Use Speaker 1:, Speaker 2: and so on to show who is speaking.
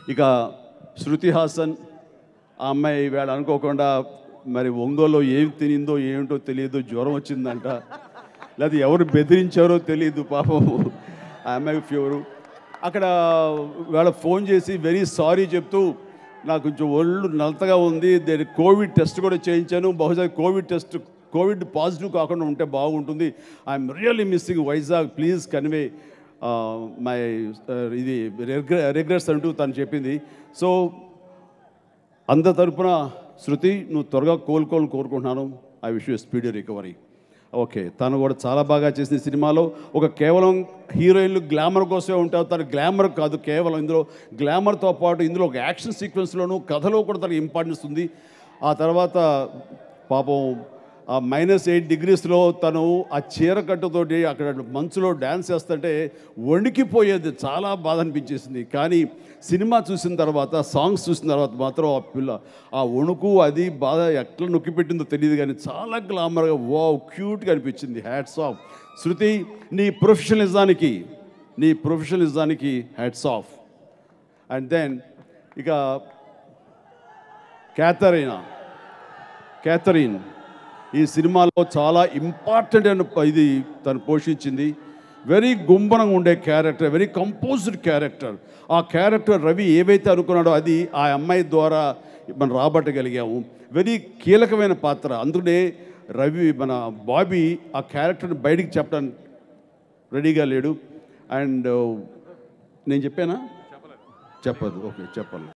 Speaker 1: ఇక శృతి హాసన్ ఆ అమ్మాయి వేళ అనుకోకుండా మరి ఒంగోలు ఏం తినిందో ఏమిటో తెలియదు జ్వరం వచ్చిందంట లేదా ఎవరు బెదిరించారో తెలియదు పాపం ఆ అమ్మాయి ఫీవరు అక్కడ వేళ ఫోన్ చేసి వెరీ సారీ చెప్తూ నాకు కొంచెం ఒళ్ళు నలతగా ఉంది నేను కోవిడ్ టెస్ట్ కూడా చేయించాను బహుశా కోవిడ్ టెస్ట్ కోవిడ్ పాజిటివ్ కాకుండా ఉంటే బాగుంటుంది I'm really missing Vizag please convey my ఇది రిగ్రెట్స్ అంటూ తను చెప్పింది సో అందరి తరపున శృతి నువ్వు త్వరగా కోలుకోవాలని కోరుకుంటున్నాను I wish you speed recovery okay తను కూడా చాలా బాగా చేసిన సినిమాలో ఒక కేవలం హీరోయిన్లు గ్లామర్ కోసమే ఉంటారు తను గ్లామర్ కాదు కేవలం ఇందులో గ్లామర్తో పాటు ఇందులో ఒక యాక్షన్ సీక్వెన్స్లోనూ కథలో కూడా తనకి ఇంపార్టెన్స్ ఉంది ఆ తర్వాత పాపం ఆ మైనస్ ఎయిట్ డిగ్రీస్లో తను ఆ చీర కట్టుతోటి అక్కడ మంచులో డ్యాన్స్ చేస్తుంటే వణికిపోయేది చాలా బాధ అనిపించేసింది కానీ సినిమా చూసిన తర్వాత సాంగ్స్ చూసిన తర్వాత మాత్రం ఆ పిల్ల ఆ వణుకు అది బాధ ఎట్లా నొక్కి పెట్టిందో తెలియదు కానీ చాలా గ్లామర్గా వా క్యూట్గా అనిపించింది హ్యాట్స్ ఆఫ్ శృతి నీ ప్రొఫెషనలిజానికి నీ ప్రొఫెషనలిజానికి హ్యాట్స్ ఆఫ్ అండ్ దెన్ ఇక క్యాథరీనా క్యాథరిన్ ఈ సినిమాలో చాలా ఇంపార్టెంట్ అయిన ప- ఇది తను పోషించింది వెరీ గుంబనంగా ఉండే క్యారెక్టర్ వెరీ కంపోజ్డ్ క్యారెక్టర్ ఆ క్యారెక్టర్ రవి ఏవైతే అనుకున్నాడో అది ఆ అమ్మాయి ద్వారా మనం రాబట్టగలిగాము వెరీ కీలకమైన పాత్ర అందుకనే రవి మన బాబీ ఆ క్యారెక్టర్ని బయటికి చెప్పడానికి రెడీగా లేడు అండ్ నేను చెప్పానా చెప్పదు ఓకే చెప్పాలి